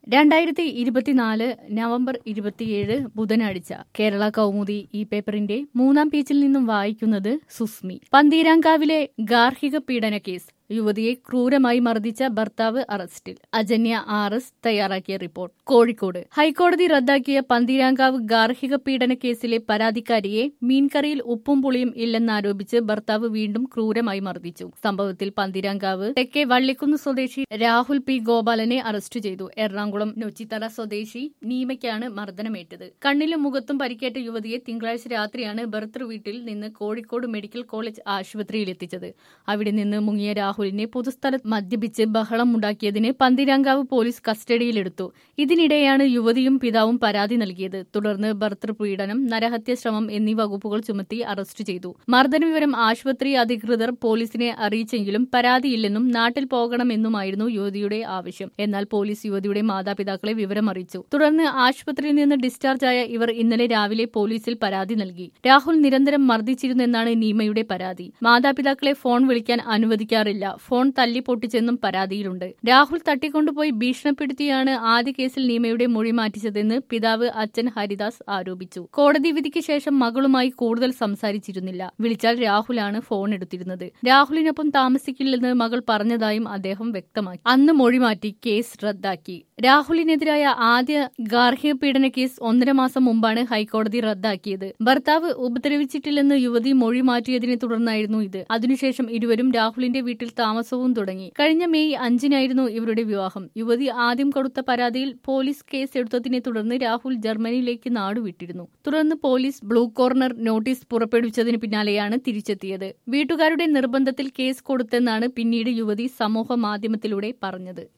രണ്ടായിരത്തി ഇരുപത്തിനാല് നവംബർ ഇരുപത്തിയേഴ് ബുധനാഴ്ച കേരള കൗമുദി ഈ പേപ്പറിന്റെ മൂന്നാം പേജിൽ നിന്നും വായിക്കുന്നത് സുസ്മി പന്തീരാങ്കാവിലെ ഗാർഹിക പീഡന കേസ് യുവതിയെ ക്രൂരമായി മർദ്ദിച്ച ഭർത്താവ് അറസ്റ്റിൽ അജന്യ ആർ എസ് തയ്യാറാക്കിയ റിപ്പോർട്ട് കോഴിക്കോട് ഹൈക്കോടതി റദ്ദാക്കിയ പന്തീരാങ്കാവ് ഗാർഹിക പീഡന കേസിലെ പരാതിക്കാരിയെ മീൻകറിയിൽ ഉപ്പും പുളിയും ഇല്ലെന്നാരോപിച്ച് ഭർത്താവ് വീണ്ടും ക്രൂരമായി മർദ്ദിച്ചു സംഭവത്തിൽ പന്തീരാങ്കാവ് തെക്കേ വള്ളിക്കുന്ന് സ്വദേശി രാഹുൽ പി ഗോപാലനെ അറസ്റ്റ് ചെയ്തു എറണാകുളം നൊച്ചിത്തല സ്വദേശി നീമയ്ക്കാണ് മർദ്ദനമേറ്റത് കണ്ണിലും മുഖത്തും പരിക്കേറ്റ യുവതിയെ തിങ്കളാഴ്ച രാത്രിയാണ് ഭർത്തൃ വീട്ടിൽ നിന്ന് കോഴിക്കോട് മെഡിക്കൽ കോളേജ് ആശുപത്രിയിൽ എത്തിച്ചത് അവിടെ നിന്ന് മുങ്ങിയ രാഹുലിനെ പൊതുസ്ഥലത്ത് മദ്യപിച്ച് ബഹളമുണ്ടാക്കിയതിന് പന്തിരാങ്കാവ് പോലീസ് കസ്റ്റഡിയിലെടുത്തു ഇതിനിടെയാണ് യുവതിയും പിതാവും പരാതി നൽകിയത് തുടർന്ന് ഭർത്തൃപീഡനം നരഹത്യ ശ്രമം എന്നീ വകുപ്പുകൾ ചുമത്തി അറസ്റ്റ് ചെയ്തു മർദ്ദന വിവരം ആശുപത്രി അധികൃതർ പോലീസിനെ അറിയിച്ചെങ്കിലും പരാതിയില്ലെന്നും നാട്ടിൽ പോകണമെന്നുമായിരുന്നു യുവതിയുടെ ആവശ്യം എന്നാൽ പോലീസ് യുവതിയുടെ മാതാപിതാക്കളെ വിവരമറിയിച്ചു തുടർന്ന് ആശുപത്രിയിൽ നിന്ന് ഡിസ്ചാർജായ ഇവർ ഇന്നലെ രാവിലെ പോലീസിൽ പരാതി നൽകി രാഹുൽ നിരന്തരം മർദ്ദിച്ചിരുന്നെന്നാണ് നീമയുടെ പരാതി മാതാപിതാക്കളെ ഫോൺ വിളിക്കാൻ അനുവദിക്കാറില്ല ഫോൺ തല്ലി പൊട്ടിച്ചെന്നും പരാതിയിലുണ്ട് രാഹുൽ തട്ടിക്കൊണ്ടുപോയി ഭീഷണിപ്പെടുത്തിയാണ് ആദ്യ കേസിൽ നീമയുടെ മൊഴി മാറ്റിച്ചതെന്ന് പിതാവ് അച്ഛൻ ഹരിദാസ് ആരോപിച്ചു കോടതി വിധിക്ക് ശേഷം മകളുമായി കൂടുതൽ സംസാരിച്ചിരുന്നില്ല വിളിച്ചാൽ രാഹുലാണ് ഫോൺ എടുത്തിരുന്നത് രാഹുലിനൊപ്പം താമസിക്കില്ലെന്ന് മകൾ പറഞ്ഞതായും അദ്ദേഹം വ്യക്തമാക്കി അന്ന് മൊഴി മാറ്റി കേസ് റദ്ദാക്കി രാഹുലിനെതിരായ ആദ്യ ഗാർഹിക പീഡന കേസ് ഒന്നര മാസം മുമ്പാണ് ഹൈക്കോടതി റദ്ദാക്കിയത് ഭർത്താവ് ഉപദ്രവിച്ചിട്ടില്ലെന്ന് യുവതി മൊഴി മാറ്റിയതിനെ തുടർന്നായിരുന്നു ഇത് അതിനുശേഷം ഇരുവരും രാഹുലിന്റെ വീട്ടിൽ താമസവും തുടങ്ങി കഴിഞ്ഞ മെയ് അഞ്ചിനായിരുന്നു ഇവരുടെ വിവാഹം യുവതി ആദ്യം കൊടുത്ത പരാതിയിൽ പോലീസ് കേസ് എടുത്തതിനെ തുടർന്ന് രാഹുൽ ജർമ്മനിയിലേക്ക് നാടുവിട്ടിരുന്നു തുടർന്ന് പോലീസ് ബ്ലൂ കോർണർ നോട്ടീസ് പുറപ്പെടുവിച്ചതിന് പിന്നാലെയാണ് തിരിച്ചെത്തിയത് വീട്ടുകാരുടെ നിർബന്ധത്തിൽ കേസ് കൊടുത്തെന്നാണ് പിന്നീട് യുവതി സമൂഹ മാധ്യമത്തിലൂടെ പറഞ്ഞത്